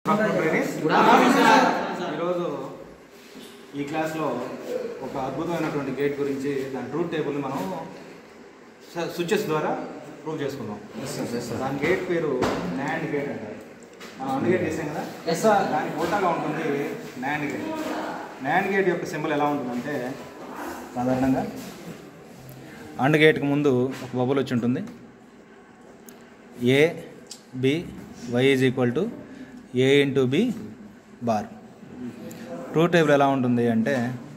ఈరోజు ఈ క్లాస్లో ఒక అద్భుతమైనటువంటి గేట్ గురించి దాని ట్రూత్ టేబుల్ని మనం స్విచెస్ ద్వారా ప్రూవ్ చేసుకుందాం దాని గేట్ పేరు న్యాండ్ గేట్ అంటారు మనం అండ్ గేట్ చేసాం కదా ఎస్ సార్ దానికి ఉల్టాగా ఉంటుంది న్యాండ్ గేట్ న్యాండ్ గేట్ యొక్క సింబల్ ఎలా ఉంటుందంటే సాధారణంగా అండ్ గేట్కి ముందు ఒక బబుల్ వచ్చి ఉంటుంది A B Y is equal to A into B bar true table ఎలా ఉంటుంది అంటే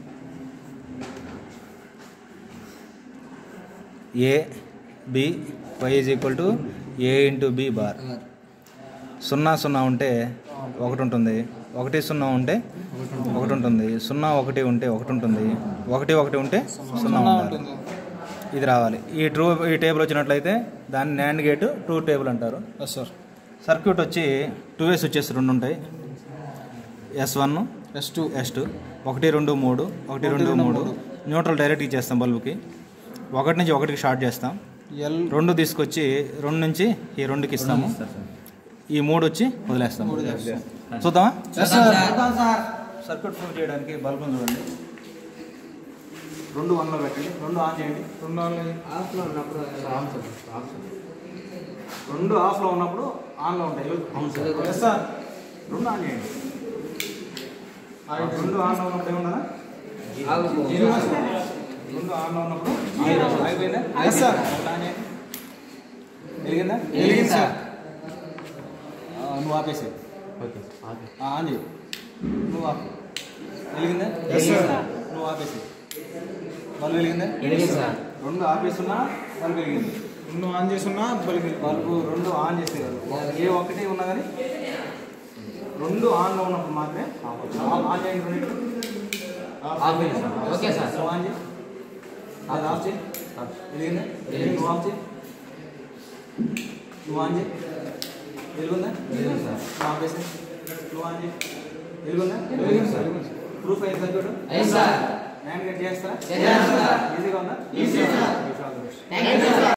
A B Y is equal to A into B bar సున్నా సున్నా ఉంటే ఒకటి ఉంటుంది ఒకటి సున్నా ఉంటే ఒకటి ఉంటుంది సున్నా ఒకటి ఉంటే ఒకటి ఉంటుంది ఒకటి ఒకటి ఉంటే సున్నా ఉంటుంది ఇది రావాలి ఈ ట్రూ ఈ టేబుల్ వచ్చినట్లయితే దాన్ని న్యాండ్ గేట్ ట్రూ టేబుల్ అంటారు ఎస్ సార్ సర్క్యూట్ వచ్చి టూ వేస్ వచ్చేసి రెండు ఉంటాయి S one S two S two ఒకటి రెండు మూడు ఒకటి రెండు మూడు న్యూట్రల్ డైరెక్ట్ ఇచ్చేస్తాం బల్బుకి ఒకటి నుంచి ఒకటికి షార్ట్ చేస్తాం ఎల్ రెండు తీసుకొచ్చి రెండు నుంచి ఈ రెండుకి ఇస్తాము ఈ మూడు వచ్చి వదిలేస్తాము చూద్దామా ఎస్ సార్ సర్క్యూట్ ప్రూవ్ చేయడానికి బల్బును చూడండి రెండు వన్లో పెట్టండి రెండు ఆన్ చేయండి రెండు ఆన్లైన్ ఆఫ్లో ఉన్నప్పుడు రెండు ఆఫ్లో ఉన్నప్పుడు ఆన్లో ఉంటాయి అవును సార్ ఎస్ సార్ రెండు ఆన్ చేయండి రెండు ఆన్లో ఉన్నప్పుడు ఏమన్నా రెండు ఆన్లో ఉన్నప్పుడు అయిపోయిందా Yes, sir. ఒకటి ఆన్ చేయండి వెలిగిందా వెలిగింది సార్. ఆ, నువ్వు ఆపేసి ఆన్ చేయి నువ్వు ఆపు వెలిగిందా Yes, sir. నువ్వు ఆపేసి బల్బు వెలిగిందా రెండు ఆపేస్తున్నా బల్బు వెలిగింది రెండు ఆన్ చేసున్నా బలిగి బల్బు రెండు ఆన్ చేసేవారు ఏ ఒక్కటి ఉన్నా కానీ రెండు ఆన్లో ఉన్నప్పుడు మాత్రమే ఆపొచ్చు. ఆన్ ఆన్ చేయండి రెండు ఓకే సార్ నువ్వు ఆన్ చేయి అది ఆఫ్ చేయి వెలిగిందా వెలిగింది నువ్వు ఆఫ్ చేయి నువ్వు ఆన్ చేయి వెలుగుందా వెలిగింది సార్. నువ్వు ఆపేసి నువ్వు ఆన్ చేయి వెలుగుందా వెలిగింది సార్. ప్రూఫ్ అయింది సర్క్యూట్ అయ్యింది సార్ హ్యాండ్ కట్ చేస్తారా చేస్తాను సార్. ఈజీగా ఉందా easy sir. Wish all the best. Thank you sir